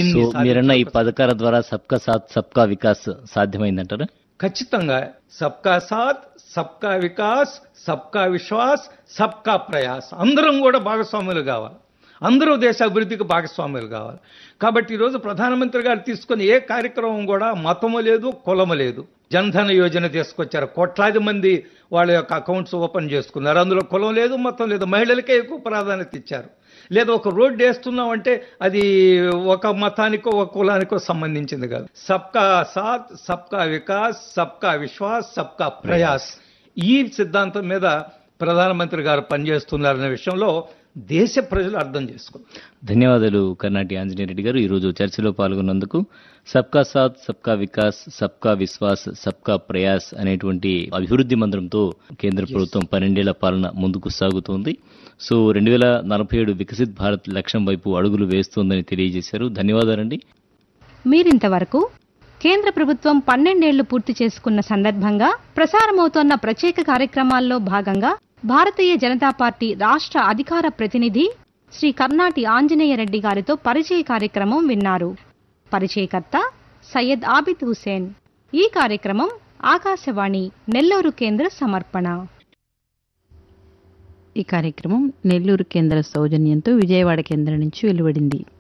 ఇన్ని సో మీరన్న ఈ సాధించాం. పథకాల ద్వారా సబ్కా సాత్ సబ్కా వికాస్ సాధ్యమైందంటారా ఖచ్చితంగా సబ్కా సాత్ సబ్కా వికాస్ సబ్కా విశ్వాస్ సబ్కా ప్రయాస్ అందరం కూడా భాగస్వాములు కావాలి అందరూ దేశ అభివృద్ధికి భాగస్వాములు కావాలి కాబట్టి ఈరోజు ప్రధానమంత్రి గారు తీసుకున్న ఏ కార్యక్రమం కూడా మతము లేదు కులము లేదు జన్ధన యోజన తీసుకొచ్చారు కోట్లాది మంది వాళ్ళ యొక్క అకౌంట్స్ ఓపెన్ చేసుకున్నారు అందులో కులం లేదు మతం లేదు మహిళలకే ఎక్కువ ప్రాధాన్యత ఇచ్చారు లేదా ఒక రోడ్డు వేస్తున్నామంటే అది ఒక మతానికో ఒక కులానికో సంబంధించింది కాదు సబ్కా సాత్ సబ్కా వికాస్ సబ్కా విశ్వాస్ సబ్కా ప్రయాస్ ఈ సిద్ధాంతం మీద ప్రధానమంత్రి గారు పనిచేస్తున్నారనే విషయంలో దేశ ప్రజలు అర్థం చేసుకున్నారు ధన్యవాదాలు కర్ణాటి ఆంజనేయ రెడ్డి గారు ఈరోజు చర్చలో పాల్గొన్నందుకు సబ్కా సాత్ సబ్కా వికాస్ సబ్కా విశ్వాస్ సబ్కా ప్రయాస్ అనేటువంటి అభివృద్ధి మంత్రంతో కేంద్ర ప్రభుత్వం పన్నెండేళ్ల పాలన ముందుకు సాగుతోంది సో రెండు వేల నలభై ఏడు వికసిత్ భారత్ లక్ష్యం వైపు అడుగులు వేస్తోందని తెలియజేశారు ధన్యవాదాలండి మీరింతవరకు కేంద్ర ప్రభుత్వం పన్నెండేళ్లు పూర్తి చేసుకున్న సందర్భంగా ప్రసారమవుతోన్న ప్రత్యేక కార్యక్రమాల్లో భాగంగా భారతీయ జనతా పార్టీ రాష్ట్ర అధికార ప్రతినిధి శ్రీ కర్ణాటి ఆంజనేయ రెడ్డి గారితో పరిచయ కార్యక్రమం విన్నారు పరిచయకర్త సయ్యద్ ఆబిద్ హుసేన్ ఈ కార్యక్రమం ఆకాశవాణి నెల్లూరు కేంద్ర సమర్పణ ఈ కార్యక్రమం నెల్లూరు కేంద్ర సౌజన్యంతో విజయవాడ కేంద్రం నుంచి వెలువడింది